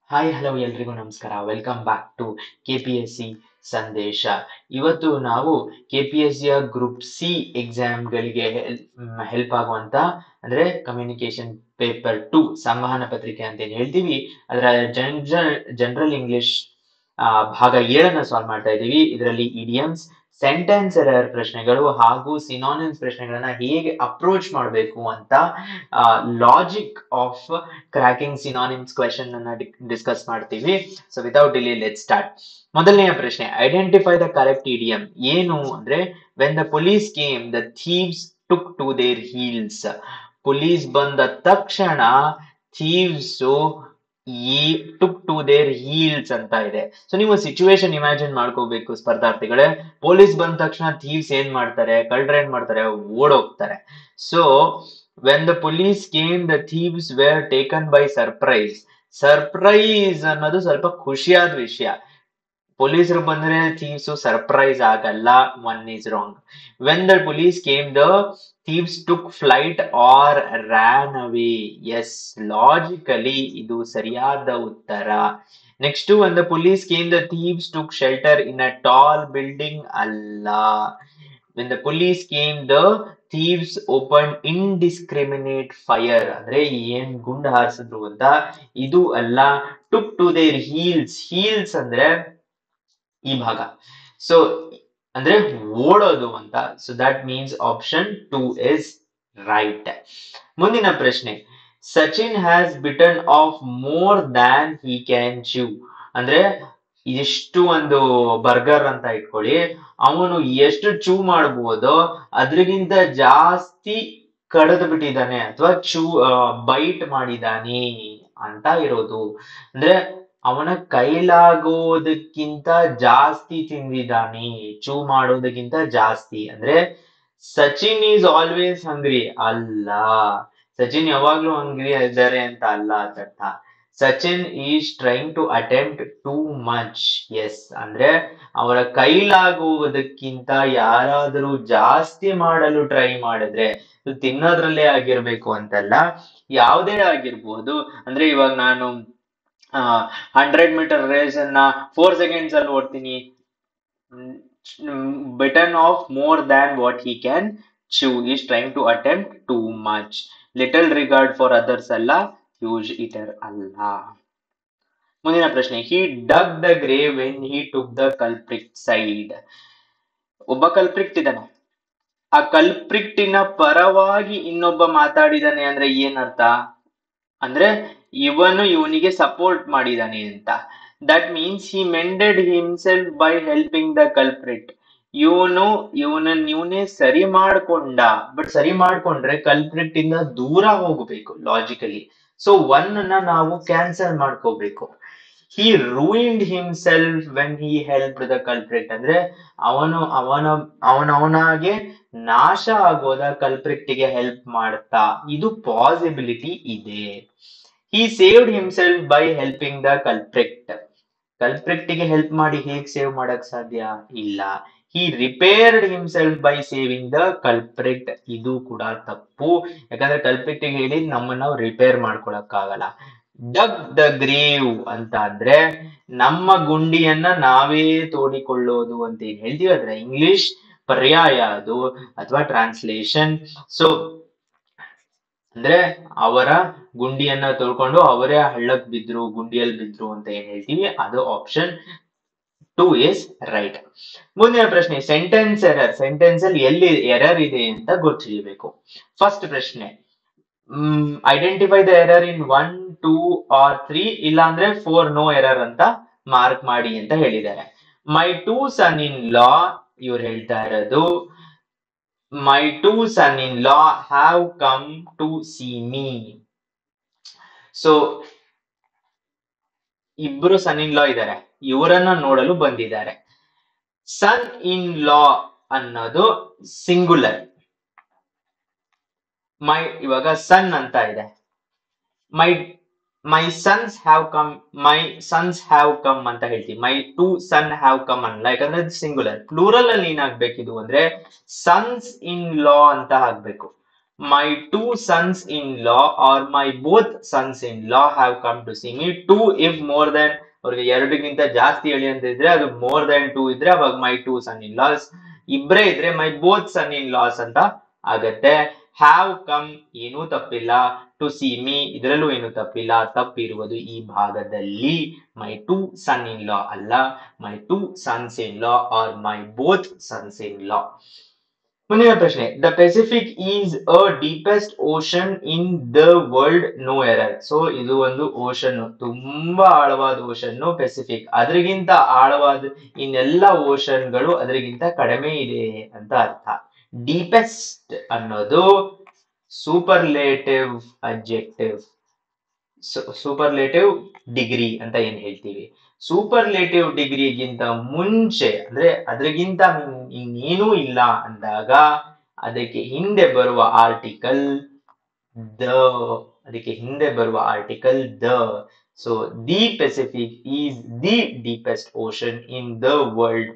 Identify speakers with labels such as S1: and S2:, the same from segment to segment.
S1: hi hello ಎಲ್ರಿಗೂ ನಮಸ್ಕಾರ welcome back to K P S C ಸಂದೇಶ ಇವತ್ತು ನಾವು ಕೆ ಪಿ ಎಸ್ ಸಿಯ ಗ್ರೂಪ್ ಸಿ ಎಕ್ಸಾಮ್ಗಳಿಗೆ ಹೆಲ್ಪ್ ಆಗುವಂತ ಅಂದ್ರೆ ಕಮ್ಯುನಿಕೇಶನ್ ಪೇಪರ್ ಟು ಸಂವಹನ ಪತ್ರಿಕೆ ಅಂತ ಏನ್ ಹೇಳ್ತೀವಿ ಅದರ ಜನರಲ್ ಜನರಲ್ ಇಂಗ್ಲಿಷ್ ಭಾಗ ಏಳನ್ನ ಸಾಲ್ವ್ ಮಾಡ್ತಾ ಇದ್ದೀವಿ ಇದರಲ್ಲಿ ಇಡಿಯಮ್ಸ್ ಸೆಂಟೆನ್ಸ್ ಎರರ್ ಪ್ರಶ್ನೆಗಳು ಹಾಗೂ ಸಿನಾನಿಮ್ಸ್ ಪ್ರಶ್ನೆಗಳನ್ನ ಹೇಗೆ ಅಪ್ರೋಚ್ ಮಾಡಬೇಕು ಅಂತ logic of cracking synonyms question ಅನ್ನ ಡಿಸ್ಕಸ್ ಮಾಡ್ತೀವಿ so without delay let start ಮೊದಲನೆಯ ಪ್ರಶ್ನೆ ಐಡೆಂಟಿಫೈ ದ ಕರೆಕ್ಟ್ ಇಡಿಯಂ ಏನು ಅಂದ್ರೆ when the police came the thieves took to their heels police ಬಂದ ತಕ್ಷಣ ಥೀವ್ಸ್ ಈ ಟುಕ್ ಟು ದೇರ್ ಹೀಲ್ಸ್ ಅಂತ ಇದೆ ಸೊ ನೀವು ಸಿಚುವೇಶನ್ ಇಮ್ಯಾಜಿನ್ ಮಾಡ್ಕೋಬೇಕು ಸ್ಪರ್ಧಾರ್ಥಿಗಳೇ ಪೊಲೀಸ್ ಬಂದ ತಕ್ಷಣ ಥೀವ್ಸ್ ಏನ್ ಮಾಡ್ತಾರೆ ಕಳ್ರ ಏನ್ ಮಾಡ್ತಾರೆ ಓಡೋಗ್ತಾರೆ so when the police came the thieves were taken by surprise surprise ಅನ್ನೋದು ಸ್ವಲ್ಪ ಖುಷಿಯಾದ ವಿಷಯ ಪೊಲೀಸರು ಬಂದ್ರೆ ಥೀವ್ಸ್ ಸರ್ಪ್ರೈಸ್ ಆಗಲ್ಲ one is wrong when the police came the thieves took flight or ran away yes logically ಇದು ಸರಿಯಾದ ಉತ್ತರ next when the police came the thieves took shelter in a tall building ಅಲ್ಲ when the police came the thieves open indiscriminate fire ಅಂದ್ರೆ ಏನ್ ಗುಂಡು ಹಾರಿಸಿದ್ರು ಅಂತ ಇದು ಅಲ್ಲ took to their heels heels ಅಂದ್ರೆ ಈ ಭಾಗ ಸೊ ಅಂದ್ರೆ ಓಡೋದು ಅಂತ so that means option two is right ಮುಂದಿನ ಪ್ರಶ್ನೆ Sachin has bitten off more than he can chew ಅಂದ್ರೆ ಎಷ್ಟು ಒಂದು ಬರ್ಗರ್ ಅಂತ ಇಟ್ಕೊಳ್ಳಿ ಅವನು ಎಷ್ಟು ಚೂ ಮಾಡಬಹುದೋ ಅದ್ರಗಿಂತ ಜಾಸ್ತಿ ಕಡದು ಬಿಟ್ಟಿದ್ದಾನೆ ಅಥವಾ ಚೂ ಬೈಟ್ ಮಾಡಿದಾನೆ ಅಂತ ಇರೋದು ಅಂದ್ರೆ ಅವನ ಕೈಲಾಗೋದಕ್ಕಿಂತ ಜಾಸ್ತಿ ತಿಂದಿದ್ದಾನೆ ಚೂ ಮಾಡೋದಕ್ಕಿಂತ ಜಾಸ್ತಿ ಅಂದ್ರೆ ಸಚಿನ್ ಈಸ್ ಆಲ್ವೇಸ್ ಹಂಗ್ರಿ ಅಲ್ಲ ಸಚಿನ್ ಯಾವಾಗ್ಲೂ ಹಂಗ್ರಿ ಇದ್ದಾರೆ ಅಂತ ಅಲ್ಲ ಅರ್ಥ Sachin is trying to attempt too much yes ಅಂದ್ರೆ ಅವರ ಕೈಲಾಗುವುದಕ್ಕಿಂತ ಯಾರಾದರೂ ಜಾಸ್ತಿ ಮಾಡಲು ಟ್ರೈ ಮಾಡಿದ್ರೆ ತಿನ್ನೋದ್ರಲ್ಲೇ ಆಗಿರ್ಬೇಕು ಅಂತಲ್ಲ ಯಾವುದೇ ಆಗಿರ್ಬೋದು ಅಂದ್ರೆ ಇವಾಗ ನಾನು ಹಂಡ್ರೆಡ್ ಮೀಟರ್ ರೇಸ್ ಅನ್ನ ಫೋರ್ ಸೆಕೆಂಡ್ಸ್ ಅಲ್ಲಿ ಓಡ್ತೀನಿ bitten off more than what he can chew is trying to attempt too much little regard for others ಅಲ್ಲ ಹ್ಯೂಜ್ ಇಟರ್ ಅಲ್ಲ ಮುಂದಿನ ಪ್ರಶ್ನೆ he dug the grave when he took the culprit side ಒಬ್ಬ culprit ಇದ್ದಾನೆ ಆ ಕಲ್ಪ್ರಿಕ್ಟಿನ ಪರವಾಗಿ ಇನ್ನೊಬ್ಬ ಮಾತಾಡಿದಾನೆ ಅಂದ್ರೆ ಏನರ್ಥ ಅಂದ್ರೆ ಇವನು ಇವನಿಗೆ ಸಪೋರ್ಟ್ ಮಾಡಿದಾನೆ ಅಂತ that means he mended himself by helping the culprit ಇವನು ಇವನನ್ನ ಇವನೇ ಸರಿ ಮಾಡ್ಕೊಂಡ ಬಟ್ ಸರಿ ಮಾಡ್ಕೊಂಡ್ರೆ ಕಲ್ಪ್ರಿಟ್ ಇಂದ ದೂರ ಹೋಗಬೇಕು ಲಾಜಿಕಲಿ ಸೊ ಒನ್ ಅನ್ನ ನಾವು ಕ್ಯಾನ್ಸಲ್ ಮಾಡ್ಕೋಬೇಕು he ruined himself when he help the culprit ಅಂದ್ರೆ ಅವನು ಅವನ ಅವನವನಾಗೆ ನಾಶ ಆಗೋದ ಕಲ್ಪ್ರಿಕ್ಟಿಗೆ ಹೆಲ್ಪ್ ಮಾಡ್ತಾ ಇದು ಪಾಸಿಬಿಲಿಟಿ ಇದೆ he saved himself by helping the culprit ಕಲ್ಪ್ರಿಕ್ಟಿಗೆ ಹೆಲ್ಪ್ ಮಾಡಿ ಹೇಗ್ ಸೇವ್ ಮಾಡಕ್ ಸಾಧ್ಯ ಇಲ್ಲ he repaired himself by saving the culprit ಇದು ಕೂಡ ತಪ್ಪು ಯಾಕಂದ್ರೆ ಕಲ್ಪ್ರಿಕ್ಟಿಗೆ ಹೇಳಿ ನಮ್ಮನ್ನ ನಾವು ರಿಪೇರ್ ಮಾಡ್ಕೊಳಕ್ ಆಗಲ್ಲ ಡಗ್ ದ ಗ್ರೇವ್ ಅಂತ ಅಂದ್ರೆ ನಮ್ಮ ಗುಂಡಿಯನ್ನ ನಾವೇ ತೋಡಿಕೊಳ್ಳೋದು ಅಂತ ಏನ್ ಹೇಳ್ತೀವಿ ಅದ್ರ ಇಂಗ್ಲಿಷ್ ಪರ್ಯಾಯ ಅದು ಅಥವಾ ಟ್ರಾನ್ಸ್ಲೇಷನ್ ಸೊ ಅಂದ್ರೆ ಅವರ ಗುಂಡಿಯನ್ನ ತೊಳ್ಕೊಂಡು ಅವರೇ ಹಳ್ಳಕ್ ಬಿದ್ರು ಗುಂಡಿಯಲ್ಲಿ ಬಿದ್ರು ಅಂತ ಏನ್ ಹೇಳ್ತೀವಿ ಅದು ಆಪ್ಷನ್ ಟೂ ಇಸ್ ರೈಟ್ ಮುಂದಿನ ಪ್ರಶ್ನೆ ಸೆಂಟೆನ್ಸ್ ಎರರ್ ಸೆಂಟೆನ್ಸ್ ಅಲ್ಲಿ ಎಲ್ಲಿ ಎರರ್ ಇದೆ ಅಂತ ಗುರುತಿಸಬೇಕು ಫಸ್ಟ್ ಪ್ರಶ್ನೆ identify the error in one two or three ಇಲ್ಲ ಅಂದ್ರೆ ಫೋರ್ ನೋ ಎರರ್ ಅಂತ ಮಾರ್ಕ್ ಮಾಡಿ ಅಂತ ಹೇಳಿದ್ದಾರೆ ಮೈ ಟೂ ಸನ್ ಇನ್ ಲಾ ಇವ್ರು ಹೇಳ್ತಾ ಇರೋದು my two son in law have come to see me so ಇಬ್ರು ಸನ್ ಇನ್ ಲಾ ಇದ್ದಾರೆ ಇವರನ್ನ ನೋಡಲು ಬಂದಿದ್ದಾರೆ ಸನ್ ಇನ್ ಲಾ ಅನ್ನೋದು ಸಿಂಗುಲರ್ ಮೈ ಇವಾಗ ಸನ್ ಅಂತ ಇದೆ my my sons have come my sons have come ಅಂತ ಹೇಳ್ತೀವಿ my two son have come ಅಲ್ಲ ಯಾಕಂದ್ರೆ ಸಿಂಗುಲರ್ ಪ್ಲೂರಲ್ ಅಲ್ಲಿ ಏನಾಗ್ಬೇಕಿದು ಅಂದ್ರೆ ಸನ್ಸ್ ಇನ್ ಲಾ ಅಂತ ಹಾಕ್ಬೇಕು my two sons in law or my both sons in law have come to see me too if more then ಅವ್ರಿಗೆ ಎರಡಕ್ಕಿಂತ ಜಾಸ್ತಿ ಹೇಳಿ ಅಂತ ಇದ್ರೆ ಅದು ಮೋರ್ ದೆನ್ ಟೂ ಇದ್ರೆ ಅವಾಗ ಮೈ ಟೂ ಸನ್ ಇನ್ ಲಾಸ್ ಇಬ್ರೇ ಇದ್ರೆ ಮೈ ಬೋತ್ ಸನ್ ಇನ್ ಲಾಸ್ ಅಂತ ಆಗತ್ತೆ ಹ್ಯಾವ್ ಕಮ್ ಏನೂ ತಪ್ಪಿಲ್ಲ ಟು ಸಿ ಮೀ ಇದರಲ್ಲೂ ಏನು ತಪ್ಪಿಲ್ಲ ತಪ್ಪಿರುವುದು ಈ ಭಾಗದಲ್ಲಿ ಮೈ ಟೂ ಸನ್ ಇನ್ ಲಾ ಅಲ್ಲ my two sons in law or my both sons in law ಮುಂದಿನ ಪ್ರಶ್ನೆ the Pacific is a deepest ocean in the world no error so ಇದು ಒಂದು ಓಷನ್ ತುಂಬಾ ಆಳವಾದ ಓಷನ್ ಪೆಸಿಫಿಕ್ ಅದ್ರಿಗಿಂತ ಆಳವಾದ ಇನ್ನೆಲ್ಲ ಓಷನ್ಗಳು ಅದರಿಗಿಂತ ಕಡಿಮೆ ಇದೆ ಅಂತ ಅರ್ಥ ಡೀಪೆಸ್ಟ್ ಅನ್ನೋದು ಸೂಪರ್ಲೇಟಿವ್ ಅಬ್ಜೆಕ್ಟಿವ್ ಸೂಪರ್ಲೇಟಿವ್ ಡಿಗ್ರಿ ಅಂತ ಏನ್ ಹೇಳ್ತೀವಿ ಸೂಪರ್ಲೇಟಿವ್ ಡಿಗ್ರಿಗಿಂತ ಮುಂಚೆ ಅಂದ್ರೆ ಅದ್ರಿಗಿಂತ ಇನ್ನೇನೂ ಇಲ್ಲ ಅಂದಾಗ ಅದಕ್ಕೆ ಹಿಂದೆ ಬರುವ ಆರ್ಟಿಕಲ್ ದ ಅದಕ್ಕೆ ಹಿಂದೆ ಬರುವ article the so the Pacific is the deepest ocean in the world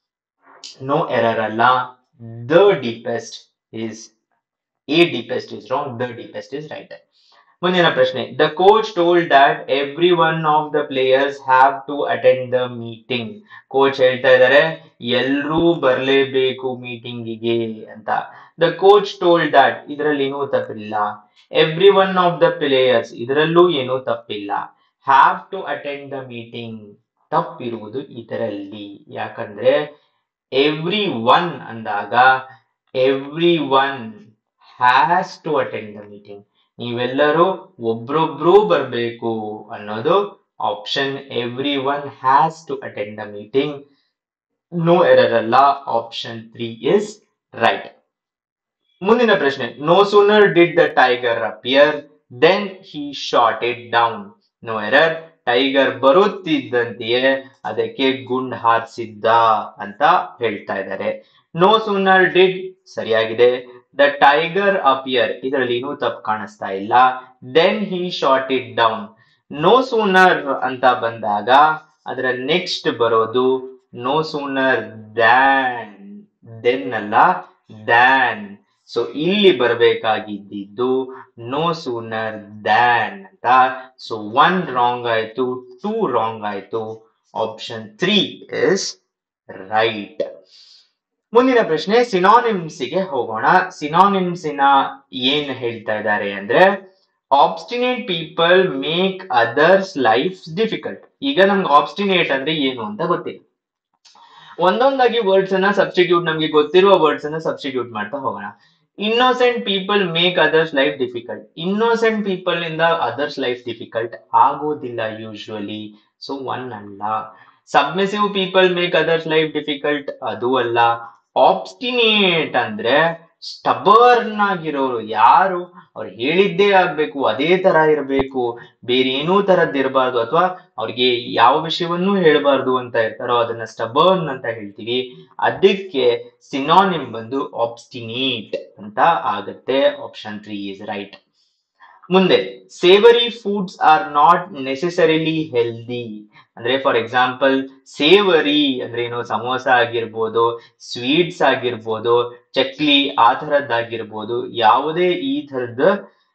S1: no error ಅಲ್ಲ the deepest is a deepest is wrong the deepest is right ಮುಂದಿನ ಪ್ರಶ್ನೆ the coach told that every one of the players have to attend the meeting coach ಹೇಳ್ತಾ ಇದ್ದಾರೆ ಎಲ್ರೂ ಬರಲೇಬೇಕು ಮೀಟಿಂಗಿಗೆ ಅಂತ the coach told that ಇದರಲ್ಲಿ ಏನೂ ತಪ್ಪಿಲ್ಲ every one of the players ಇದರಲ್ಲೂ ಏನೂ ತಪ್ಪಿಲ್ಲ have to attend the meeting ತಪ್ಪಿರುವುದು ಇದರಲ್ಲಿ ಯಾಕಂದ್ರೆ ಎವ್ರಿ ಒನ್ ಅಂದಾಗ every one has to attend the meeting ನೀವೆಲ್ಲರೂ ಒಬ್ರೊಬ್ರು ಬರಬೇಕು ಅನ್ನೋದು option every one has to attend the meeting no error ಅಲ್ಲ ಆಪ್ಷನ್ ತ್ರೀ ಇಸ್ ರೈಟ್ ಮುಂದಿನ ಪ್ರಶ್ನೆ no sooner did the tiger appear then he shot it down no error tiger ಬರುತ್ತಿದ್ದಂತೆಯೇ ಅದಕ್ಕೆ ಗುಂಡ್ ಹಾರಿಸಿದ್ದ ಅಂತ ಹೇಳ್ತಾ ಇದ್ದಾರೆ ನೋ ಸೂನರ್ ಡಿಡ್ ಸರಿಯಾಗಿದೆ ದ ಟೈಗರ್ ಅಪಿಯರ್ ಇದರಲ್ಲಿ ಏನೂ ತಪ್ಪು ಕಾಣಿಸ್ತಾ ಇಲ್ಲ then he shot it down no sooner ಅಂತ ಬಂದಾಗ ಅದರ ನೆಕ್ಸ್ಟ್ ಬರೋದು ನೋ ಸೂನರ್ ದ್ಯಾನ್ ದೆನ್ ಅಲ್ಲ ದ್ಯಾನ್ ಸೊ ಇಲ್ಲಿ ಬರಬೇಕಾಗಿದ್ದು ನೋ ಸೂನರ್ ದ್ಯಾನ್ ಅಂತ ಸೊ ಒನ್ ರಾಂಗ್ ಆಯ್ತು ಟೂ ರಾಂಗ್ ಆಯ್ತು ಆಪ್ಷನ್ ತ್ರೀ ಇಸ್ ರೈಟ್ ಮುಂದಿನ ಪ್ರಶ್ನೆ ಸಿನಾನಿಮ್ಸ್ಗೆ ಹೋಗೋಣ ಸಿನಾನಿಮ್ಸಿನ ಏನ್ ಹೇಳ್ತಾ ಇದ್ದಾರೆ ಅಂದ್ರೆ obstinate people make others life difficult ಈಗ ನಮ್ಗೆ ಆಬ್ಸ್ಟಿನೇಟ್ ಅಂದ್ರೆ ಏನು ಅಂತ ಗೊತ್ತಿಲ್ಲ ಒಂದೊಂದಾಗಿ ವರ್ಡ್ಸ್ ಅನ್ನ ಸಬ್ಸ್ಟಿಟ್ಯೂಟ್ ನಮ್ಗೆ ಗೊತ್ತಿರುವ ವರ್ಡ್ಸ್ ಅನ್ನ ಸಬ್ಸ್ಟಿಟ್ಯೂಟ್ ಮಾಡ್ತಾ ಹೋಗೋಣ innocent people make others life difficult innocent people ಇಂದ ಅದರ್ಸ್ ಲೈಫ್ ಡಿಫಿಕಲ್ಟ್ ಆಗೋದಿಲ್ಲ ಯೂಶುವಲಿ ಸೊ ಒನ್ ಅಲ್ಲ submissive people make others life difficult ಅದು ಅಲ್ಲ ಆಬ್ಸ್ಟಿನೇಟ್ ಅಂದ್ರೆ ಸ್ಟಬರ್ನ್ ಆಗಿರೋರು ಯಾರು ಅವ್ರು ಹೇಳಿದ್ದೇ ಆಗ್ಬೇಕು ಅದೇ ತರ ಇರಬೇಕು ಬೇರೆ ಏನೂ ತರದ್ ಇರಬಾರ್ದು ಅಥವಾ ಅವ್ರಿಗೆ ಯಾವ ವಿಷಯವನ್ನೂ ಹೇಳ್ಬಾರ್ದು ಅಂತ ಇರ್ತಾರೋ ಅದನ್ನ ಸ್ಟಬರ್ನ್ ಅಂತ ಹೇಳ್ತೀವಿ ಅದಕ್ಕೆ ಸಿನಾನಿಮ್ ಬಂದು ಆಬ್ಸ್ಟಿನೇಟ್ ಅಂತ ಆಗತ್ತೆ ಆಪ್ಷನ್ ತ್ರೀ ಇಸ್ ರೈಟ್ ಮುಂದೆ savoury foods are not necessarily healthy ಅಂದ್ರೆ ಫಾರ್ ಎಕ್ಸಾಂಪಲ್ ಸೇವರಿ ಅಂದ್ರೆ ಏನು ಸಮೋಸ ಆಗಿರ್ಬೋದು ಸ್ವೀಟ್ಸ್ ಆಗಿರ್ಬೋದು ಚಕ್ಲಿ ಆ ತರದ್ದಾಗಿರ್ಬೋದು ಯಾವುದೇ ಈ ತರದ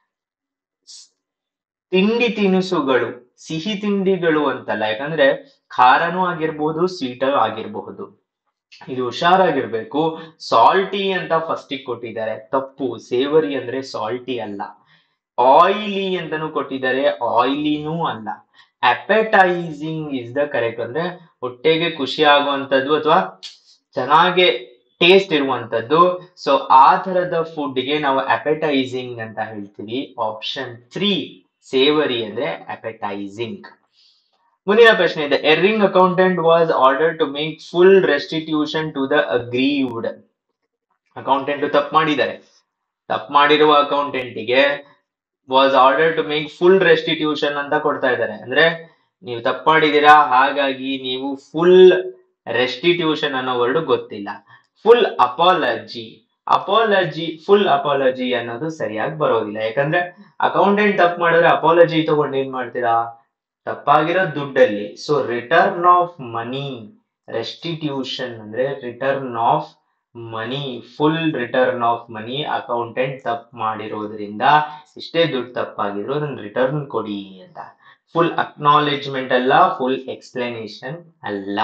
S1: ತಿಂಡಿ ತಿನಿಸುಗಳು ಸಿಹಿ ತಿಂಡಿಗಳು ಅಂತಲ್ಲ ಯಾಕಂದ್ರೆ ಖಾರನೂ ಆಗಿರ್ಬೋದು ಸ್ವೀಟ್ ಆಗಿರಬಹುದು ಇದು ಹುಷಾರಾಗಿರ್ಬೇಕು ಸಾಲ್ಟಿ ಅಂತ ಫಸ್ಟಿಗೆ ಕೊಟ್ಟಿದ್ದಾರೆ ತಪ್ಪು ಸೇವರಿ ಅಂದ್ರೆ ಸಾಲ್ಟಿ ಅಲ್ಲ ಆಯಿಲಿ ಅಂತಾನು ಕೊಟ್ಟಿದ್ದಾರೆ ಆಯಿಲಿನೂ ಅಲ್ಲ ಅಪೆಟೈಸಿಂಗ್ ಇಸ್ ದ ಕರೆಕ್ಟ್ ಅಂದ್ರೆ ಹೊಟ್ಟೆಗೆ ಖುಷಿ ಆಗುವಂತದ್ದು ಅಥವಾ ಚೆನ್ನಾಗಿ ಟೇಸ್ಟ್ ಇರುವಂತದ್ದು ಸೊ ಆ ತರದ ಫುಡ್ಗೆ ನಾವು ಅಪೆಟೈಸಿಂಗ್ ಅಂತ ಹೇಳ್ತೀವಿ ಆಪ್ಷನ್ ತ್ರೀ ಸೇವರಿ ಅಂದ್ರೆ ಅಪೆಟೈಸಿಂಗ್ ಮುಂದಿನ ಪ್ರಶ್ನೆ ಇದೆ erring accountant was order to make full restitution to the aggrieved accountant ತಪ್ಪು ಮಾಡಿದ್ದಾರೆ ತಪ್ಪು ಮಾಡಿರುವ ಅಕೌಂಟೆಂಟಿಗೆ was order to make full restitution ಅಂತ ಕೊಡ್ತಾ ಇದ್ದಾರೆ ಅಂದ್ರೆ ನೀವು ತಪ್ಪು ಮಾಡಿದೀರಾ ಹಾಗಾಗಿ ನೀವು ಫುಲ್ ರೆಸ್ಟಿಟ್ಯೂಷನ್ ಅನ್ನೋ ವರ್ಡ್ ಗೊತ್ತಿಲ್ಲ full apology apology full apology ಅನ್ನೋದು ಸರಿಯಾಗಿ ಬರೋದಿಲ್ಲ ಯಾಕಂದ್ರೆ ಅಕೌಂಟೆಂಟ್ ತಪ್ಪು ಮಾಡಿದ್ರೆ ಅಪಾಲಜಿ ತಗೊಂಡು ಏನ್ ಮಾಡ್ತೀರಾ ತಪ್ಪಾಗಿರೋ ದುಡ್ಡಲ್ಲಿ so return of money restitution ಅಂದ್ರೆ return of money full return of money accountant ತಪ್ಪು ಮಾಡಿರೋದ್ರಿಂದ ಇಷ್ಟೇ ದುಡ್ಡು ತಪ್ಪಾಗಿದ್ರು ಅದನ್ನ ರಿಟರ್ನ್ ಕೊಡಿ ಅಂತ ಫುಲ್ ಅಕ್ನಾಲೆಜ್ಮೆಂಟ್ ಅಲ್ಲ ಫುಲ್ ಎಕ್ಸ್ಪ್ಲನೇಷನ್ ಅಲ್ಲ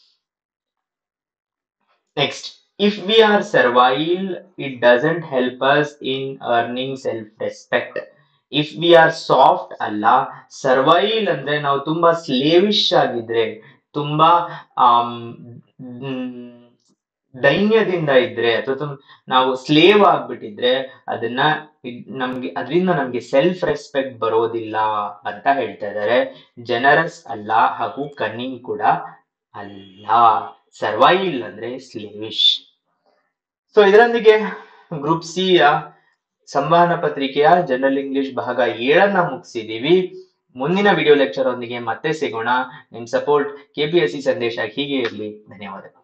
S1: next if we are servile it doesn't help us in earning self respect if we are soft ಅಲ್ಲ ಸರ್ವೈಲ್ ಅಂದ್ರೆ ನಾವು ತುಂಬಾ ಸ್ಲೇವಿಶ್ ಆಗಿದ್ರೆ ತುಂಬಾ ಆಮ್, ಮ್, ದೈನ್ಯದಿಂದ ಇದ್ರೆ ಅಥವಾ ನಾವು ಸ್ಲೇವ್ ಆಗ್ಬಿಟ್ಟಿದ್ರೆ ಅದನ್ನ ಇದ್- ನಮ್ಗೆ ಅದರಿಂದ ನಮ್ಗೆ ಸೆಲ್ಫ್ ರೆಸ್ಪೆಕ್ಟ್ ಬರೋದಿಲ್ಲ ಅಂತ ಹೇಳ್ತಾ ಇದ್ದಾರೆ ಜನರಸ್ ಅಲ್ಲ ಹಾಗೂ ಕನ್ನಿಂಗ್ ಕೂಡ ಅಲ್ಲ ಸರ್ವೈಲ್ ಅಂದ್ರೆ ಸ್ಲೇವಿಶ್ ಸೊ ಇದರೊಂದಿಗೆ ಗ್ರೂಪ್ ಸಿ ಯ ಸಂವಹನ ಪತ್ರಿಕೆಯ ಜನರಲ್ ಇಂಗ್ಲಿಷ್ ಭಾಗ ಏಳನ್ನ ಮುಗಿಸಿದೀವಿ ಮುಂದಿನ ವಿಡಿಯೋ ಲೆಕ್ಚರ್ ಒಂದಿಗೆ ಮತ್ತೆ ಸಿಗೋಣ ನಿಮ್ ಸಪೋರ್ಟ್ ಕೆಪಿಎಸ್ಸಿ ಸಂದೇಶ ಹೀಗೆ ಇರಲಿ ಧನ್ಯವಾದಗಳು